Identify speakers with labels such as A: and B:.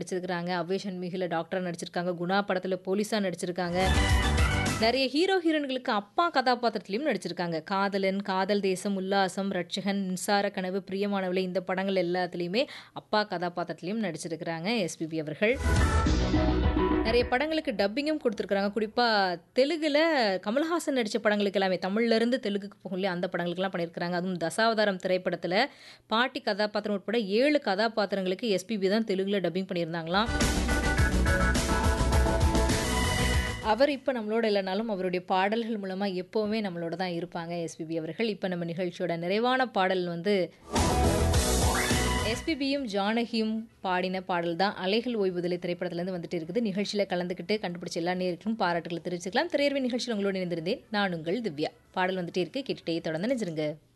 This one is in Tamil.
A: நடிச்சிருக்கிறாங்க. அவ்வை சண்முகில டாக்டரா நடிச்சிருக்காங்க. குணா படத்துல போலீஸா நடிச்சிருக்காங்க. நெறைய ஹீரோ, ஹீரோயின்களுக்கு அப்பா கதாபாத்திரத்திலயும் நடிச்சிருக்காங்க. காதலன், காதல் தேசம், உல்லாசம், ரட்சகன், மின்சார கனவு, பிரியமானவளே இந்த படங்கள் எல்லாத்துலயுமே அப்பா கதாபாத்திரத்திலயும் நடிச்சிருக்கிறாங்க எஸ்பிபி அவர்கள். நெறைய படங்களுக்கு டப்பிங்கும் குடுத்துருக்காங்க. குறிப்பா தெலுங்குல கமல்ஹாசன் நடிச்ச படங்களுக்கு எல்லாமே தமிழ்ல இருந்து தெலுங்குக்கு போகும் இல்லையா? அந்த படங்களுக்கெல்லாம் பண்ணியிருக்கிறாங்க. அதுவும் தசாவதாரம் திரைப்படத்துல பாட்டி கதாபாத்திரம் உட்பட 7 கதாபாத்திரங்களுக்கு எஸ்பிபி தான் தெலுங்குல டப்பிங் பண்ணியிருந்தாங்களாம். அவர் இப்ப நம்மளோட இல்லனாலும் அவருடைய பாடல்கள் மூலமா எப்பவுமே நம்மளோட தான் இருப்பாங்க எஸ்பிபி அவர்கள். இப்ப நம்ம நிகழ்ச்சியோட நிறைவான பாடல் வந்து எஸ்பிபியும், ஜானகியும் பாடின பாடல் தான் "அலைகள் ஓய்வதில்லை" திரைப்படத்திலேருந்து வந்துட்டு இருக்குது. நிகழ்ச்சியில கலந்துக்கிட்டு கண்டுபிடிச்ச எல்லா நேயர்களுக்கும் பாராட்டுக்கள தெரிவிச்சுக்கலாம். திரையரங்கு நிகழ்ச்சியில் உங்களோடு இணைந்திருந்தேன். நான் உங்கள் திவ்யா. பாடல் வந்துட்டே இருக்கு. கேட்டுட்டே தொடர்ந்து இணைஞ்சிருங்க.